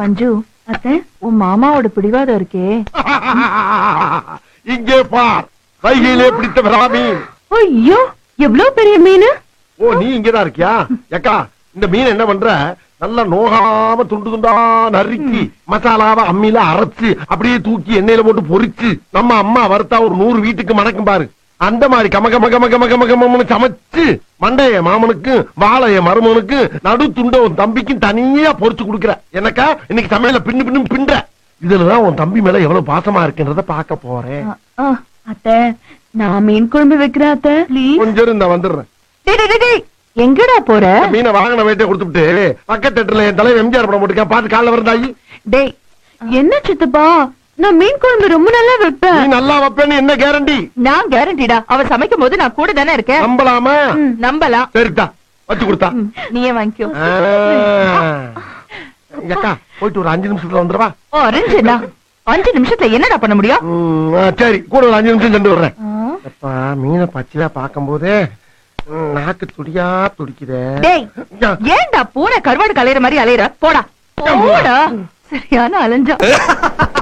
மஞ்சு அத்தை உன் மாமாவோட பிடிவாதம் இருக்கே இங்கே பார் கையிலே பிடித்த பிராமி ஐயோ எவ்வளவு பெரிய மீன் ஓ நீ இங்கதான் இருக்கியா ஏக்கா இந்த மீன் என்ன பண்ற நல்லா நோகாம துண்டு துண்டா நறுக்கி மசாலாவை அம்மியில அரைச்சு அப்படியே தூக்கி எண்ணெயில போட்டு பொரிச்சு நம்ம அம்மா வறுத்தா ஒரு நூறு வீட்டுக்கு மணக்கும் பாரு அந்த மாதிரி கம கம கம கம கம கமன்னு சமைச்சு மண்டைய மாமனுக்கு வாழைய மருமனுக்கு நடு துண்ட உன் தம்பிக்கும் தனியா பொரிச்சு கொடுக்குற எனக்கா இன்னைக்கு சமையல பின்னு பின்னு பின்ற இதுலதான் உன் தம்பி மேல எவ்வளவு பாசமா இருக்குன்றத பார்க்க போறேன் அ, அ, அத்தை நான் மீன் குழம்பு வைக்கிறேன் அத்தை ப்ளீஸ் கொஞ்சம் இரு, நான் வந்துடுறேன் எங்கடா போற மீனை வாங்கின வேட்டை கொடுத்துட்டு பக்கத்து தேட்டர்ல என் தலைவர் எம்ஜிஆர் படம் போட்டுக்க பாத்து காலைல வரந்தாயி டேய் என்ன சித்தப்பா நான் மீன் குழம்பு ரொம்ப நல்லா நீ வைப்பேன் நல்லா வைப்பேன்னு என்ன கேரண்டி நான் கேரண்டிடா அவ சமைக்கும் போது நான் கூட தானே இருக்கேன் நம்பலாமா நம்பலாம் சரிதா வச்சு கொடுத்தா நீயே வாங்கிக்கோ ஆ. அக்கா போயிட்டு ஒரு அஞ்சு நிமிஷத்துல வந்துடுவா ஆரஞ்சுடா அஞ்சு நிமிஷத்துல என்னடா பண்ண முடியும் ம், ஆ, சரி கூட ஒரு அஞ்சு நிமிஷம் சென்று வர்றேன் அப்பா மீனை பச்சையா பார்க்கும் போதே ம், நாக்கு துடியா துடிக்குதே டேய் ஏன்டா பூனை கருவாடு கலையிற மாதிரி அலையிற போடா போடா சரியான அலைஞ்சா